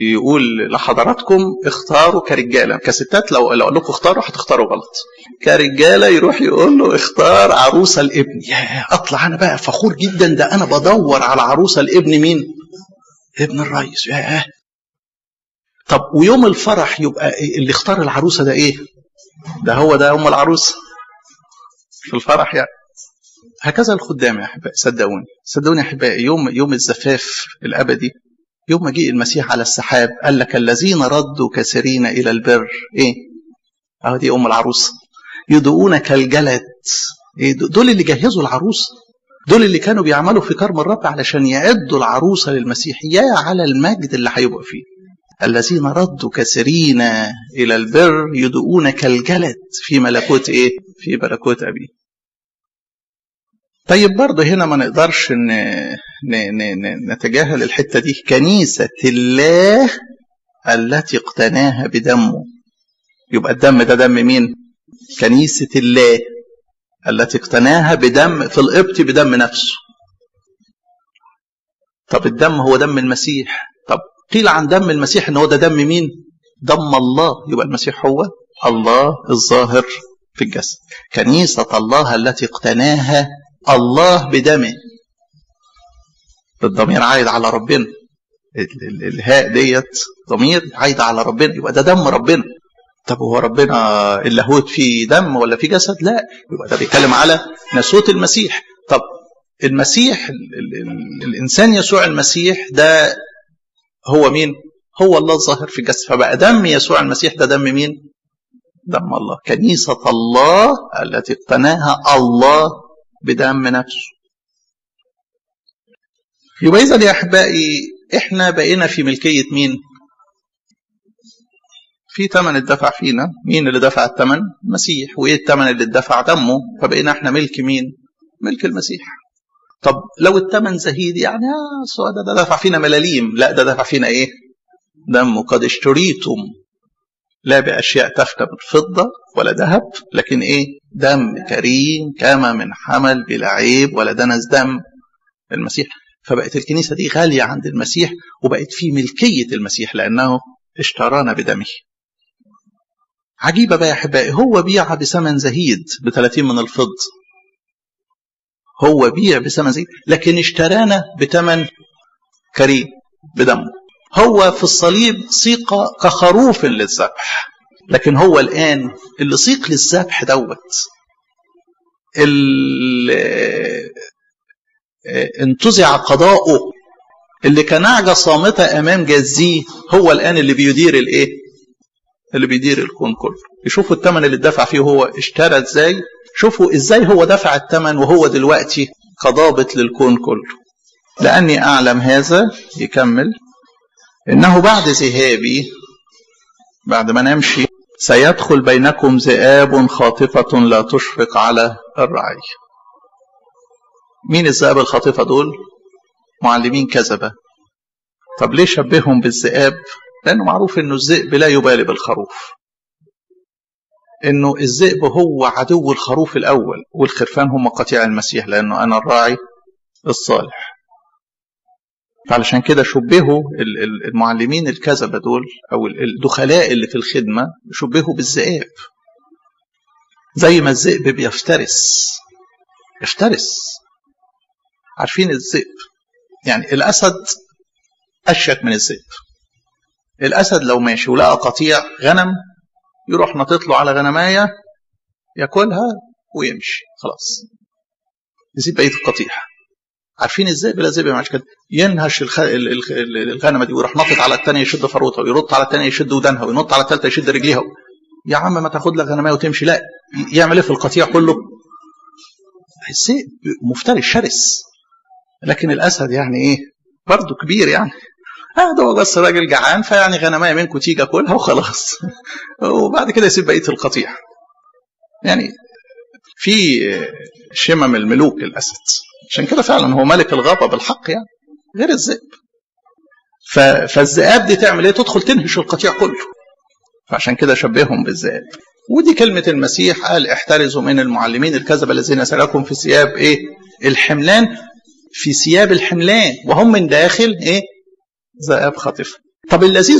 يقول لحضراتكم اختاروا كرجاله كستات لو لو اقول لكم اختاروا هتختاروا غلط كرجاله يروح يقول له اختار عروسه الابن يا اطلع انا بقى فخور جدا ده انا بدور على عروسه الابن مين ابن الرئيس يا طب ويوم الفرح يبقى اللي اختار العروسه ده ايه ده هو ده ام العروسه في الفرح يعني هكذا الخدام يا احبائي صدقوني صدقوني يا احبائي يوم يوم الزفاف الابدي يوم ما جه المسيح على السحاب قال لك الذين ردوا كثيرين الى البر ايه اهو دي ام العروسه يدعون كالجلد إيه دول اللي جهزوا العروسه دول اللي كانوا بيعملوا في كرم الرب علشان يعدوا العروسه للمسيح يا على المجد اللي هيبقى فيه الذين ردوا كثيرين الى البر يدعون كالجلد في ملكوت ايه في ملكوت ابيه طيب برضه هنا ما نقدرش ن... ن... ن... نتجاهل الحته دي كنيسه الله التي اقتناها بدمه يبقى الدم ده دم مين كنيسه الله التي اقتناها بدم في القبط بدم نفسه طب الدم هو دم المسيح طب قيل عن دم المسيح ان هو ده دم مين دم الله يبقى المسيح هو الله الظاهر في الجسد كنيسه الله التي اقتناها الله بدمه الضمير عايد على ربنا الهاء ديت ضمير عايد على ربنا يبقى ده دم ربنا طب هو ربنا اللاهوت فيه دم ولا فيه جسد لا يبقى ده بيتكلم على ناسوت المسيح طب المسيح ال ال ال الانسان يسوع المسيح ده هو مين هو الله الظاهر في الجسد فبقى دم يسوع المسيح ده دم مين دم الله كنيسة الله التي اقتناها الله بدم نفسه يبقى إذا يا أحبائي إحنا بقينا في ملكية مين؟ في ثمن اتدفع فينا، مين اللي دفع الثمن؟ المسيح، وإيه الثمن اللي اتدفع؟ دمه، فبقينا إحنا ملك مين؟ ملك المسيح. طب لو الثمن زهيد يعني آه ده, ده دفع فينا ملاليم، لا ده دفع فينا إيه؟ دمه قد اشتريتم لا بأشياء تفتى من فضة ولا ذهب لكن إيه دم كريم كما من حمل بلا عيب ولا دنس دم المسيح فبقت الكنيسة دي غالية عند المسيح وبقت في ملكية المسيح لأنه اشترانا بدمه عجيبة بقى يا أحبائي هو بيع بثمن زهيد ب 30 من الفضة هو بيع بثمن زهيد لكن اشترانا بثمن كريم بدمه هو في الصليب سيق كخروف للذبح لكن هو الآن اللي سيق للذبح دوت انتزع قضاؤه اللي كان نعجة صامتة أمام جزيه هو الآن اللي بيدير الإيه؟ اللي بيدير الكون كله يشوفوا الثمن اللي اتدفع فيه هو اشترى ازاي شوفوا ازاي هو دفع الثمن وهو دلوقتي كضابط للكون كله لأني أعلم هذا يكمل إنه بعد ذهابي بعد ما نمشي سيدخل بينكم ذئاب خاطفة لا تشفق على الرعي مين الذئاب الخاطفة دول معلمين كذبة طب ليه شبههم بالذئاب لأنه معروف أنه الذئب لا يبالي بالخروف أنه الذئب هو عدو الخروف الأول والخرفان هم قطيع المسيح لأنه أنا الراعي الصالح فعلشان كده شبهوا المعلمين الكذبة دول أو الدخلاء اللي في الخدمة شبهوا بالذئاب زي ما الذئب بيفترس يفترس عارفين الذئب يعني الأسد أشك من الذئب الأسد لو ماشي ولقى قطيع غنم يروح نطط له على غنماية ياكلها ويمشي خلاص يسيب بقية القطيع عارفين الذئب لا ذئب ما كده ينهش الخ... الغنمه دي ويروح ناطط على الثانيه يشد فروتها ويرط على الثانيه يشد ودانها وينط على الثالثه يشد رجليها يا عم ما تاخد لك غنمايه وتمشي لا يعمل ايه في القطيع كله الذئب مفترس شرس لكن الاسد يعني ايه برضه كبير يعني اه ده بس راجل جعان فيعني غنمايه منكم تيجي اكلها وخلاص وبعد كده يسيب بقيه القطيع يعني في شمم الملوك الاسد عشان كده فعلا هو ملك الغابه بالحق يعني غير الذئب فالذئاب دي تعمل ايه تدخل تنهش القطيع كله فعشان كده شبههم بالذئاب ودي كلمة المسيح قال احترزوا من المعلمين الكذبة الذين سلكوا في ثياب ايه الحملان في ثياب الحملان وهم من داخل ايه ذئاب خاطفة طب اللذيذ